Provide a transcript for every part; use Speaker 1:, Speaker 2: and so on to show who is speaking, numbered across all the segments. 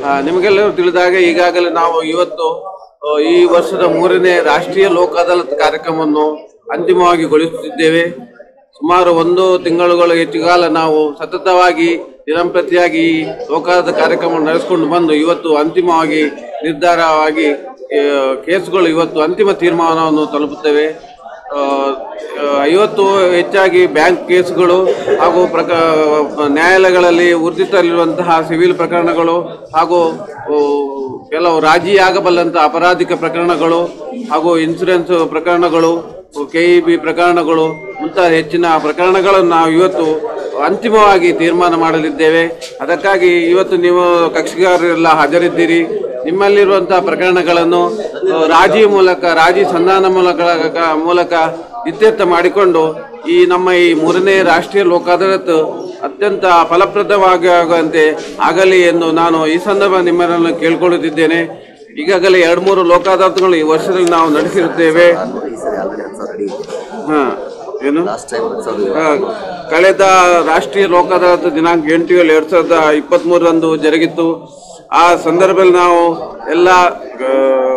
Speaker 1: ಆ, ನಿಮಗೆಲ್ಲರೂ ತಿಳಿದಾಗ ಈಗಾಗಲೇ ನಾವು ಇವತ್ತು ಆ, ಈ ವರ್ಷದ ಮೂರನೇ ರಾಷ್ಟ್ರೀಯ ಲೋಕ ಅದಾಲತ್ ಕಾರ್ಯಕ್ರಮವನ್ನು ಅಂತಿಮವಾಗಿ ಗೊಳಿಸುತ್ತಿದ್ದೇವೆ ಸುಮಾರು ಒಂದು ತಿಂಗಳುಗಳು ಹೆಚ್ಚು ಕಾಲ ನಾವು ಸತತವಾಗಿ ದಿನಂಪ್ರತಿಯಾಗಿ ಈ ಲೋಕ ಅದಾಲತ್ ಕಾರ್ಯಕ್ರಮವನ್ನು ನಡೆಸಿಕೊಂಡು ಬಂದು ಇವತ್ತು ಅಂತಿಮವಾಗಿ ನಿರ್ಧಾರವಾಗಿ ಆ, ಕೇಸುಗಳು ಇವತ್ತು ಅಂತಿಮ ತೀರ್ಮಾನವನ್ನು ತಲುಪುತ್ತವೆ ಆ, ಆ, ಐವತ್ತು ಹೆಚ್ಚಾಗಿ ಬ್ಯಾಂಕ್ ಕೇಸುಗಳು ಹಾಗೂ ಪ್ರಕ ನ್ಯಾಯಾಲಯಗಳಲ್ಲಿ ಊರ್ಜಿತಲ್ಲಿರುವಂತಹ ಸಿವಿಲ್ ಪ್ರಕರಣಗಳು ಹಾಗೂ ಆ, ಕೆಲವು ರಾಜಿಯಾಗಬಲ್ಲಂತಹ ಅಪರಾಧಿಕ ಪ್ರಕರಣಗಳು ಹಾಗೂ ಇನ್ಸೂರೆನ್ಸ್ ಪ್ರಕರಣಗಳು ಕೆ ಇ ಬಿ ಪ್ರಕರಣಗಳು ಮುಂತಾದ ಹೆಚ್ಚಿನ ಪ್ರಕರಣಗಳನ್ನು ನಾವು ಇವತ್ತು ಅಂತಿಮವಾಗಿ ತೀರ್ಮಾನ ಮಾಡಲಿದ್ದೇವೆ ಅದಕ್ಕಾಗಿ ಇವತ್ತು ನೀವು ಕಕ್ಷಿಗಾರರೆಲ್ಲ ಹಾಜರಿದ್ದೀರಿ ನಿಮ್ಮಲ್ಲಿರುವಂತಹ ಪ್ರಕರಣಗಳನ್ನು ಆ, ರಾಜಿ ಮೂಲಕ ರಾಜಿ ಸಂಧಾನ ಮೂಲಕ ಮೂಲಕ ಇತ್ಯರ್ಥ ಮಾಡಿಕೊಂಡು ಈ ನಮ್ಮ ಈ ಮೂರನೇ ರಾಷ್ಟ್ರೀಯ ಲೋಕ ಅದಾಲತ್ ಅತ್ಯಂತ ಫಲಪ್ರದವಾಗಿ ಆಗುವಂತೆ ಆಗಲಿ ಎಂದು ನಾನು ಈ ಸಂದರ್ಭ ನಿಮ್ಮನ್ನು ಕೇಳ್ಕೊಳ್ಳುತ್ತಿದ್ದೇನೆ ಈಗಾಗಲೇ ಎರಡು ಮೂರು ಲೋಕ ಅದಾಲತ್ಗಳು ಈ ವರ್ಷದಲ್ಲಿ ನಾವು ನಡೆಸಿರುತ್ತೇವೆ
Speaker 2: ಈ ಸರಿ ಆಲ್ರೆಡಿ ಹತ್ತು ಸಾವಿರ ರೆಡಿ ಇದೆ
Speaker 1: ಹಾ ಏನು
Speaker 2: ಲಾಸ್ಟ್ ಟೈಮ್ ಹತ್ತು ಸಾವಿರ
Speaker 1: ಆ, ಕಳೆದ ರಾಷ್ಟ್ರೀಯ ಲೋಕ ಅದಾಲತ್ ದಿನಾಂಕ ಎಂಟು ಏಳು ಎರಡ್ ಸಾವಿರದ ಇಪ್ಪತ್ತ್ ಮೂರರಂದು ಜರುಗಿತ್ತು ಆ ಸಂದರ್ಭದಲ್ಲಿ ನಾವು ಎಲ್ಲ ಆ,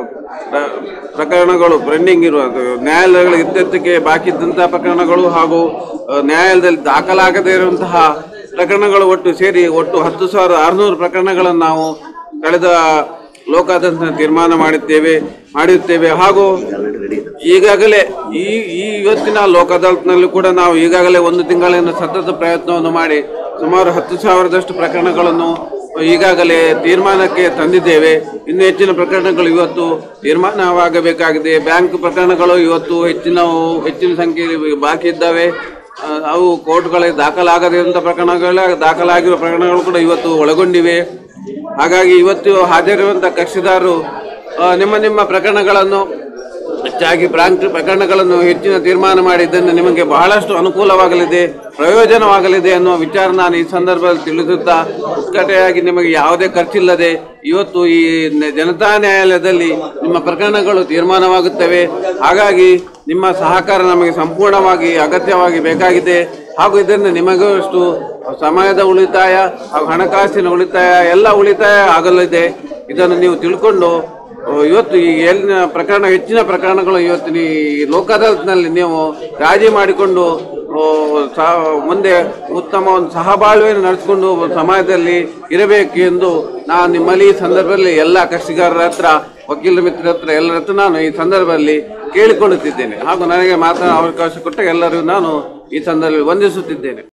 Speaker 1: ಪ್ರ- ಪ್ರಕರಣಗಳು ಪೆಂಡಿಂಗ್ ಇರುವ ಅದು ನ್ಯಾಯಾಲಯಗಳ ಇತ್ಯರ್ಥಕ್ಕೆ ಬಾಕಿ ಇದ್ದಂತಹ ಪ್ರಕರಣಗಳು ಹಾಗೂ ಆ, ನ್ಯಾಯಾಲಯದಲ್ಲಿ ದಾಖಲಾಗದೇ ಇರುವಂತಹ ಪ್ರಕರಣಗಳು ಒಟ್ಟು ಸೇರಿ ಒಟ್ಟು ಹತ್ತು ಸಾವಿರದ ಆರುನೂರು ಪ್ರಕರಣಗಳನ್ನು ನಾವು ಕಳೆದ ಲೋಕ ಅದಾಲತ್ನ ತೀರ್ಮಾನ ಮಾಡಿದ್ದೇವೆ ಮಾಡಿರುತ್ತೇವೆ ಹಾಗೂ
Speaker 2: ಆಲ್ರೆಡಿ ರೆಡಿ ಇದೆ
Speaker 1: ಈಗಾಗಲೇ ಈ ಈ ಇವತ್ತಿನ ಲೋಕ ಅದಾಲತ್ನಲ್ಲಿ ಕೂಡ ನಾವು ಈಗಾಗಲೇ ಒಂದು ತಿಂಗಳಿಂದ ಸತತ ಪ್ರಯತ್ನವನ್ನು ಮಾಡಿ ಸುಮಾರು ಹತ್ತು ಸಾವಿರದಷ್ಟು ಪ್ರಕರಣಗಳನ್ನು ಈಗಾಗಲೇ ತೀರ್ಮಾನಕ್ಕೆ ತಂದಿದ್ದೇವೆ ಇನ್ನು ಹೆಚ್ಚಿನ ಪ್ರಕರಣಗಳು ಇವತ್ತು ತೀರ್ಮಾನವಾಗಬೇಕಾಗಿದೆ ಬ್ಯಾಂಕ್ ಪ್ರಕರಣಗಳು ಇವತ್ತು ಹೆಚ್ಚಿನವು ಹೆಚ್ಚಿನ ಸಂಖ್ಯೆಯಲ್ಲಿ ಬಾಕಿ ಇದ್ದಾವೆ ಆ, ಅವು ಕೋರ್ಟ್ಗಳಿಗೆ ದಾಖಲಾಗದಿರುವಂಥ ಪ್ರಕರಣಗಳ ದಾಖಲಾಗಿರುವ ಪ್ರಕರಣಗಳು ಕೂಡ ಇವತ್ತು ಒಳಗೊಂಡಿವೆ ಹಾಗಾಗಿ ಇವತ್ತು ಹಾಜರಿರುವಂಥ ಕಕ್ಷಿದಾರರು ಆ, ನಿಮ್ಮ ನಿಮ್ಮ ಪ್ರಕರಣಗಳನ್ನು ಹೆಚ್ಚಾಗಿ ಬ್ಯಾಂಕ್ ಪ್ರಕರಣಗಳನ್ನು ಹೆಚ್ಚಿನ ತೀರ್ಮಾನ ಮಾಡಿ ಇದನ್ನು ನಿಮಗೆ ಬಹಳಷ್ಟು ಅನುಕೂಲವಾಗಲಿದೆ ಪ್ರಯೋಜನವಾಗಲಿದೆ ಅನ್ನುವ ವಿಚಾರ ನಾನು ಈ ಸಂದರ್ಭದಲ್ಲಿ ತಿಳಿಸುತ್ತಾ ಉತ್ಕಟೆಯಾಗಿ ನಿಮಗೆ ಯಾವುದೇ ಖರ್ಚಿಲ್ಲದೆ ಇವತ್ತು ಈ ನ- ಜನತಾ ನ್ಯಾಯಾಲಯದಲ್ಲಿ ನಿಮ್ಮ ಪ್ರಕರಣಗಳು ತೀರ್ಮಾನವಾಗುತ್ತವೆ ಹಾಗಾಗಿ ನಿಮ್ಮ ಸಹಕಾರ ನಮಗೆ ಸಂಪೂರ್ಣವಾಗಿ ಅಗತ್ಯವಾಗಿ ಬೇಕಾಗಿದೆ ಹಾಗೂ ಇದರಿಂದ ನಿಮಗೂ ಅಷ್ಟು ಸಮಯದ ಉಳಿತಾಯ ಹಾಗೂ ಹಣಕಾಸಿನ ಉಳಿತಾಯ ಎಲ್ಲ ಉಳಿತಾಯ ಆಗಲಿದೆ ಇದನ್ನು ನೀವು ತಿಳ್ಕೊಂಡು ಆ, ಇವತ್ತು ಈ ಎಲ್ಲಿನ ಪ್ರಕರಣ ಹೆಚ್ಚಿನ ಪ್ರಕರಣಗಳು ಇವತ್ತಿನ ಈ ಲೋಕ ಅದಾಲತ್ನಲ್ಲಿ ನೀವು ರಾಜಿ ಮಾಡಿಕೊಂಡು ಆ, ಸಹ- ಮುಂದೆ ಉತ್ತಮ ಒಂದು ಸಹಬಾಳ್ವೆಯನ್ನು ನಡೆಸಿಕೊಂಡು ಸಮಾಜದಲ್ಲಿ ಇರಬೇಕು ಎಂದು ನಾನು ನಿಮ್ಮಲ್ಲಿ ಈ ಸಂದರ್ಭದಲ್ಲಿ ಎಲ್ಲ ಕಕ್ಷಿಗಾರರ ಹತ್ರ ವಕೀಲ ಮಿತ್ರರ ಹತ್ರ ಎಲ್ಲರ ಹತ್ರ ನಾನು ಈ ಸಂದರ್ಭದಲ್ಲಿ ಕೇಳಿಕೊಳ್ಳುತ್ತಿದ್ದೇನೆ ಹಾಗೂ ನನಗೆ ಮಾತನಾಡ ಅವಕಾಶ ಕೊಟ್ಟ ಎಲ್ಲರಿಗೂ ನಾನು ಈ ಸಂದರ್ಭದಲ್ಲಿ ವಂದಿಸುತ್ತಿದ್ದೇನೆ